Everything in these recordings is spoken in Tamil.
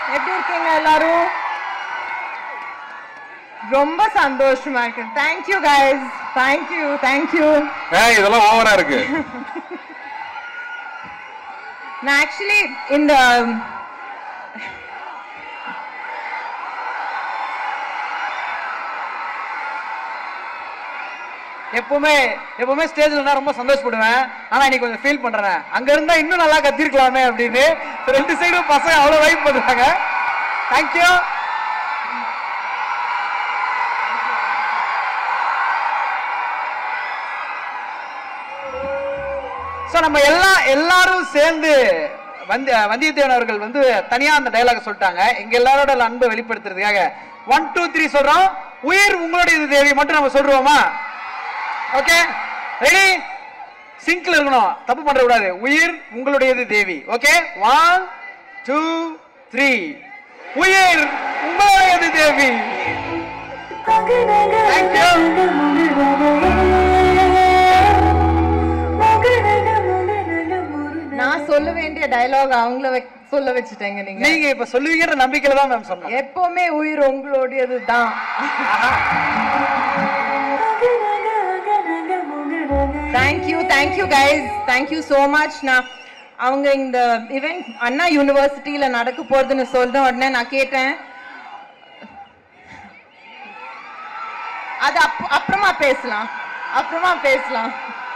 எப்படி இருக்கீங்க எல்லாரும் ரொம்ப சந்தோஷமா இருக்கு தேங்க்யூ கைஸ் தேங்க்யூ தேங்க்யூ ஏய் இதெல்லாம் ஓவரா இருக்கு நான் ஆக்சுவலி இந்த எப்பவுமே எப்பவுமே ஸ்டேஜ்ல நான் ரொம்ப சந்தோஷப்படுவேன் ஆனா இன்னைக்கு கொஞ்சம் ஃபீல் பண்றேன் அங்க இருந்தா இன்னும் நல்லா கத்திருக்கலாமே அப்படின்னு ரெண்டு சைடும் பசங்க அவ்வளவு வைப் பண்றாங்க தேங்க்யூ ஸோ நம்ம எல்லா எல்லாரும் சேர்ந்து வந்தி வந்தியத்தேவன் அவர்கள் வந்து தனியா அந்த டயலாக சொல்லிட்டாங்க எங்க எல்லாரோட அன்பை வெளிப்படுத்துறதுக்காக ஒன் டூ த்ரீ சொல்றோம் உயிர் உங்களுடையது தேவி மட்டும் நம்ம சொல்றோமா ஓகே ரெடி சிங்க்ல இருக்கணும் தப்பு பண்ற கூடாது உயிர் உங்களுடையது Devi okay one two three உயிர் உங்களுடையது தேவி நான் சொல்ல வேண்டிய டயலாக் அவங்கள வைக்க- சொல்ல வச்சுட்டேங்க நீங்க நீங்க இப்ப சொல்லுவீங்கன்ற நம்பிக்கையில தான் மேம் சொன்னோம் எப்பவுமே உயிர் உங்களுடையது தான் thank you thank you guys thank you so much நான் அவங்க இந்த இவெண்ட் அண்ணா யூனிவர்சிட்டியில நடக்க போறதுன்னு சொல்ற உடனே நான் கேட்டேன் அது அப் அப்புறமா பேசலாம் அப்புறமா பேசலாம்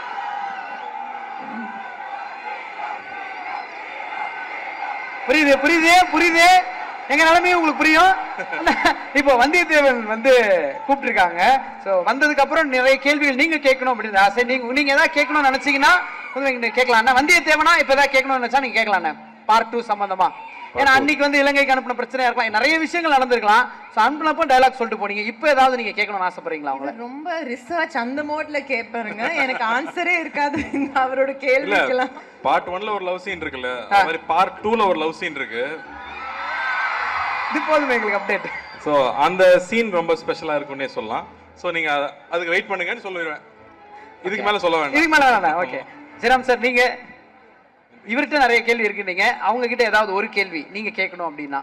புரியுது புரியுது புரியுது எங்க நிலைமையும் உங்களுக்கு புரியும் இப்போ வந்தியத்தேவன் வந்து கூப்பிட்டுருக்காங்க ஸோ வந்ததுக்கு அப்புறம் நிறைய கேள்விகள் நீங்க கேட்கணும் அப்படின்னு ஆசை நீங்க நீங்க ஏதாவது கேட்கணும்னு நினைச்சீங்கன்னா கொஞ்சம் நீங்க கேட்கலாம் அண்ணா வந்தியத்தேவனா இப்போ ஏதாவது கேட்கணும்னு நினைச்சா நீங்க கேட்கலாம் அண்ணா பார்ட் டூ சம்பந்தமா ஏன்னா அன்னைக்கு வந்து இலங்கைக்கு அனுப்பின பிரச்சனையா இருக்கலாம் நிறைய விஷயங்கள் நடந்திருக்கலாம் ஸோ அனுப்பினப்போ டைலாக் சொல்லிட்டு போனீங்க இப்போ ஏதாவது நீங்க கேட்கணும்னு ஆசைப்படுறீங்களா அவங்கள ரொம்ப ரிசர்ச் அந்த மோட்ல கேட்பாருங்க எனக்கு ஆன்சரே இருக்காது இந்த அவரோட இல்ல கேள்விக்கெல்லாம் பார்ட் ஒன்ல ஒரு லவ் சீன் இருக்குல்ல அது மாதிரி பார்ட் டூல ஒரு லவ் சீன் இருக்கு இது போதும் எங்களுக்கு அப்டேட் ஸோ அந்த சீன் ரொம்ப ஸ்பெஷலா இருக்கும்னே சொல்லலாம் ஸோ நீங்க அத- அதுக்கு வெயிட் பண்ணுங்கன்னு சொல்லிடுவேன் இதுக்கு மேல சொல்ல வேண்டாம் இதுக்கு மேல வேணாம் ஓகே ஸ்ரீராம் சார் நீங்க இவர்கிட்ட நிறைய கேள்வி இருக்கு நீங்க அவங்க கிட்ட ஏதாவது ஒரு கேள்வி நீங்க கேட்கணும் அப்படின்னா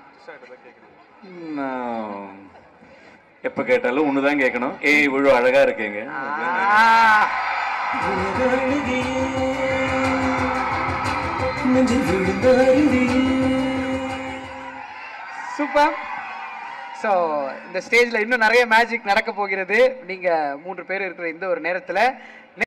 நான் எப்ப கேட்டாலும் ஒண்ணுதான் கேட்கணும் ஏய் இவ்வளவு அழகா இருக்கீங்க ஆ, சூப்பர் ஸோ இந்த ஸ்டேஜ்ல இன்னும் நிறைய மேஜிக் நடக்க போகிறது நீங்க மூன்று பேர் இருக்கிற இந்த ஒரு நேரத்துல